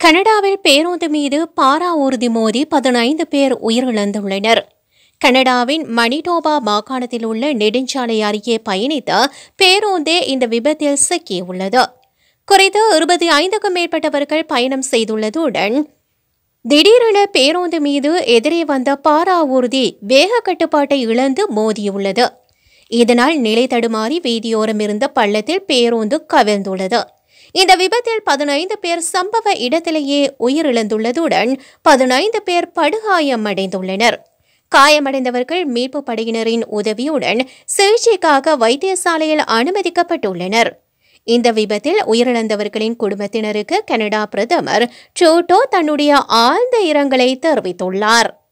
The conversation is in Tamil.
கனடாவில் பேருந்து மீது பாரா ஊர்தி மோதி பதினைந்து பேர் உயிரிழந்துள்ளனர் கனடாவின் மணிடோபா மாகாணத்தில் உள்ள நெடுஞ்சாலை அருகே பயணித்த பேருந்தே இந்த விபத்தில் சிக்கியுள்ளது குறித்து இருபத்தி ஐந்துக்கும் மேற்பட்டவர்கள் பயணம் செய்துள்ளதுடன் திடீரென பேருந்து மீது எதிரே வந்த பாரா ஊர்தி வேக கட்டுப்பாட்டை இழந்து மோதியுள்ளது இதனால் நிலை தடுமாறி வீதியோரம் இருந்த பள்ளத்தில் பேருந்து கவிழ்ந்துள்ளது இந்த விபத்தில் பதினைந்து பேர் சம்பவ இடத்திலேயே உயிரிழந்துள்ளதுடன் பதினைந்து பேர் படுகாயமடைந்துள்ளனர் காயமடைந்தவர்கள் மீட்பு படையினரின் உதவியுடன் சிகிச்சைக்காக வைத்தியசாலையில் அனுமதிக்கப்பட்டுள்ளனர் இந்த விபத்தில் உயிரிழந்தவர்களின் குடும்பத்தினருக்கு கனடா பிரதமர் ட்ரூடோ தன்னுடைய ஆழ்ந்த இரங்கலை தெரிவித்துள்ளார்